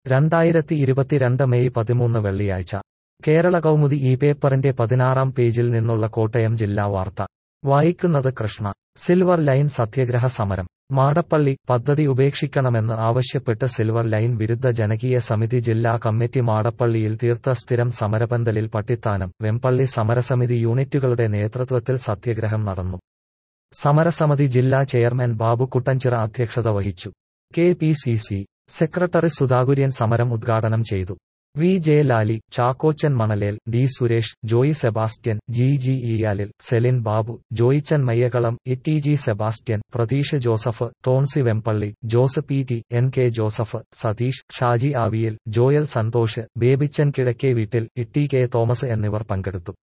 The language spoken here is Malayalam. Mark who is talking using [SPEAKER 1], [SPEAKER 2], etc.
[SPEAKER 1] രണ്ടായിരത്തി ഇരുപത്തിരണ്ട് മെയ് പതിമൂന്ന് വെള്ളിയാഴ്ച കേരള കൗമുദി ഈ പേപ്പറിന്റെ പതിനാറാം പേജിൽ നിന്നുള്ള കോട്ടയം ജില്ലാ വാർത്ത വായിക്കുന്നത് കൃഷ്ണ സിൽവർ ലൈൻ സത്യാഗ്രഹ സമരം മാടപ്പള്ളി പദ്ധതി ഉപേക്ഷിക്കണമെന്ന് ആവശ്യപ്പെട്ട് സിൽവർ ലൈൻ വിരുദ്ധ ജനകീയ സമിതി ജില്ലാ കമ്മിറ്റി മാടപ്പള്ളിയിൽ തീർത്ത സ്ഥിരം സമരപന്തലിൽ പട്ടിത്താനം വെമ്പള്ളി സമരസമിതി യൂണിറ്റുകളുടെ നേതൃത്വത്തിൽ സത്യാഗ്രഹം നടന്നു സമരസമിതി ജില്ലാ ചെയർമാൻ ബാബു കുട്ടഞ്ചിറ അധ്യക്ഷത വഹിച്ചു K P C C secretary Sudhakurian സമരം ഉദ്ഘാടനം ചെയ്തു V J Lali Chackochan Manalel D Suresh Joy Sebastian G G Iyalil Celin Babu Joychan Mayyakalam E T G Sebastian Pratheesh Joseph Thonsi Vempally Jose P T N K Joseph Satheesh Shaji Aaviyil Joel Santhosh Babychan കിഴക്കേ വീട്ടിൽ ഇ ടി കെ തോമസ് എന്നിവർ പങ്കെടുത്തു